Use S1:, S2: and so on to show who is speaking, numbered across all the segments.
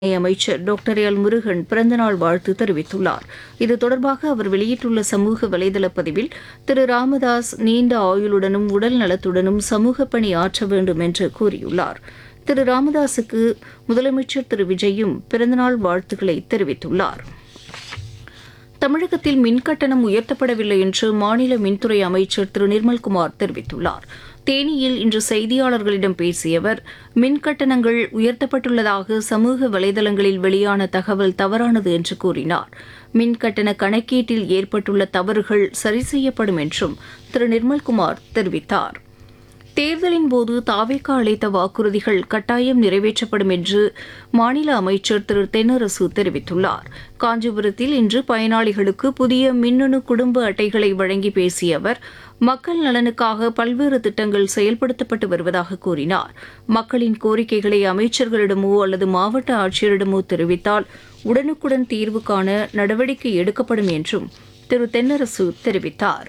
S1: அமைச்சர் doctor L Murugan பிறந்தநாள் வாழ்த்து தெரிவித்துள்ளார் இது தொடர்பாக அவர் வெளியிட்டுள்ள சமூக வலைதள பதிவில் திரு ராமதாஸ் நீண்ட ஆயுளுடனும் உடல் நலத்துடனும் சமூக பணி ஆற்ற வேண்டும் என்று கூறியுள்ளார் திரு ராமதாஸுக்கு முதலமைச்சர் திரு விஜயும் பிறந்தநாள் வாழ்த்துக்களை தெரிவித்துள்ளார் தமிழகத்தில் மின்கட்டணம் உயர்த்தப்படவில்லை என்று மாநில மின்துறை அமைச்சர் திரு நிர்மல்குமார் தெரிவித்துள்ளார் தேனியில் இன்று செய்தியாளர்களிடம் பேசிய அவர் மின்கட்டணங்கள் உயர்த்தப்பட்டுள்ளதாக சமூக வலைதளங்களில் வெளியான தகவல் தவறானது என்று கூறினார் மின்கட்டண கணக்கீட்டில் ஏற்பட்டுள்ள தவறுகள் சரி செய்யப்படும் என்றும் திரு நிர்மல்குமார் தெரிவித்தார் தேர்தலின் போது தாவேக்கா அளித்த வாக்குறுதிகள் கட்டாயம் நிறைவேற்றப்படும் என்று மாநில அமைச்சர் திரு தென்னரசு தெரிவித்துள்ளார் காஞ்சிபுரத்தில் இன்று பயனாளிகளுக்கு புதிய மின்னணு குடும்ப அட்டைகளை வழங்கி பேசிய அவர் மக்கள் நலனுக்காக பல்வேறு திட்டங்கள் செயல்படுத்தப்பட்டு வருவதாக கூறினார் மக்களின் கோரிக்கைகளை அமைச்சர்களிடமோ அல்லது மாவட்ட ஆட்சியரிடமோ தெரிவித்தால் உடனுக்குடன் தீர்வு காண நடவடிக்கை எடுக்கப்படும் என்றும் திரு தென்னரசு தெரிவித்தார்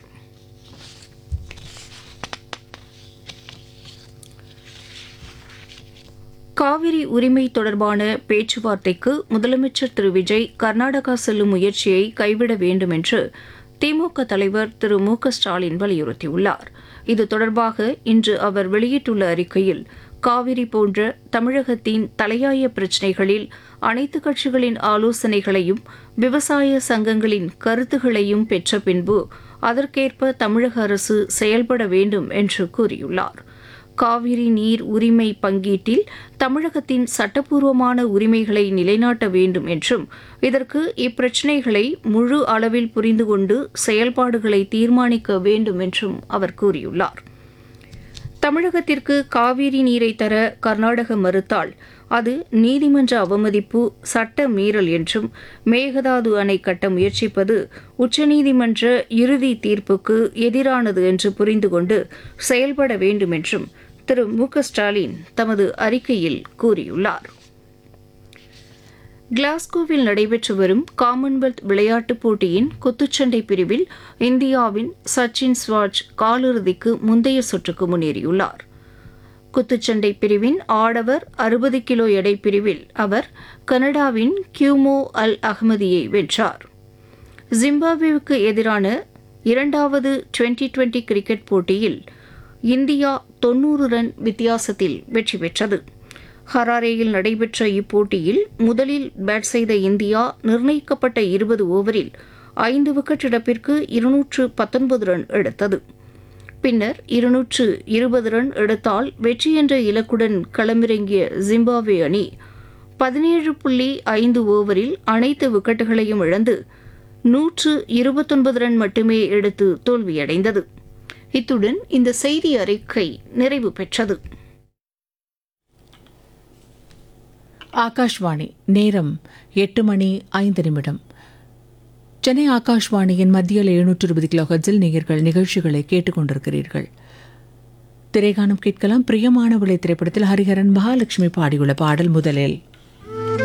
S1: காவிரி உரிமை தொடர்பான பேச்சுவார்த்தைக்கு முதலமைச்சர் திரு விஜய் கர்நாடகா செல்லும் முயற்சியை கைவிட வேண்டும் என்று திமுக தலைவர் திரு மு க ஸ்டாலின் வலியுறுத்தியுள்ளார் இது தொடர்பாக இன்று அவர் வெளியிட்டுள்ள அறிக்கையில் காவிரி போன்ற தமிழகத்தின் தலையாய பிரச்சினைகளில் அனைத்து கட்சிகளின் ஆலோசனைகளையும் விவசாய சங்கங்களின் கருத்துகளையும் பெற்ற பின்பு அதற்கேற்ப தமிழக அரசு செயல்பட வேண்டும் என்று கூறியுள்ளார் காவிரி நீர் உரிமை பங்கீட்டில் தமிழகத்தின் சட்டப்பூர்வமான உரிமைகளை நிலைநாட்ட வேண்டும் என்றும் இதற்கு இப்பிரச்சினைகளை முழு அளவில் புரிந்து கொண்டு செயல்பாடுகளை தீர்மானிக்க வேண்டும் என்றும் அவர் கூறியுள்ளார் தமிழகத்திற்கு காவிரி நீரை தர கர்நாடக மறுத்தால் அது நீதிமன்ற அவமதிப்பு சட்ட மீறல் என்றும் மேகதாது அணை கட்ட முயற்சிப்பது உச்சநீதிமன்ற இறுதி தீர்ப்புக்கு எதிரானது என்று புரிந்து கொண்டு செயல்பட வேண்டும் என்றும் திரு மு க ஸ்டாலின் தமது அறிக்கையில் கூறியுள்ளார் கிளாஸ்கோவில் நடைபெற்று வரும் காமன்வெல்த் விளையாட்டுப் போட்டியின் குத்துச்சண்டை பிரிவில் இந்தியாவின் சச்சின் ஸ்வாஜ் காலிறுதிக்கு முந்தைய சுற்றுக்கு முன்னேறியுள்ளார் குத்துச்சண்டை பிரிவின் ஆடவர் அறுபது கிலோ எடை பிரிவில் அவர் கனடாவின் கியூமோ அல் அகமதியை வென்றார் ஜிம்பாப்வேவுக்கு எதிரான இரண்டாவது டுவெண்டி டுவெண்டி கிரிக்கெட் போட்டியில் இந்தியா தொன்னூறு ரன் வித்தியாசத்தில் வெற்றி பெற்றது ஹராரேயில் நடைபெற்ற இப்போட்டியில் முதலில் பேட் செய்த இந்தியா நிர்ணயிக்கப்பட்ட இருபது ஓவரில் ஐந்து விக்கெட் இழப்பிற்கு இருநூற்று பத்தொன்பது ரன் எடுத்தது பின்னர் இருநூற்று இருபது ரன் எடுத்தால் வெற்றி என்ற இலக்குடன் களமிறங்கிய ஜிம்பாப்வே அணி பதினேழு புள்ளி ஐந்து ஓவரில் அனைத்து விக்கெட்டுகளையும் இழந்து நூற்று இருபத்தொன்பது ரன் மட்டுமே எடுத்து தோல்வியடைந்தது இத்துடன் இந்த செய்தி அறிக்கை நிறைவு பெற்றது
S2: ஆகாஷ்வாணி நேரம் எட்டு மணி ஐந்து நிமிடம் சென்னை ஆகாஷ்வாணியின் மத்தியில் எழுநூற்று இருபது கிலோ ஹர்ட்ஸில் நேயர்கள் நிகழ்ச்சிகளை கேட்டுக்கொண்டிருக்கிறீர்கள் திரைகானம் கேட்கலாம் பிரியமானவளை திரைப்படத்தில் ஹரிஹரன் மகாலட்சுமி பாடியுள்ள பாடல் முதலில்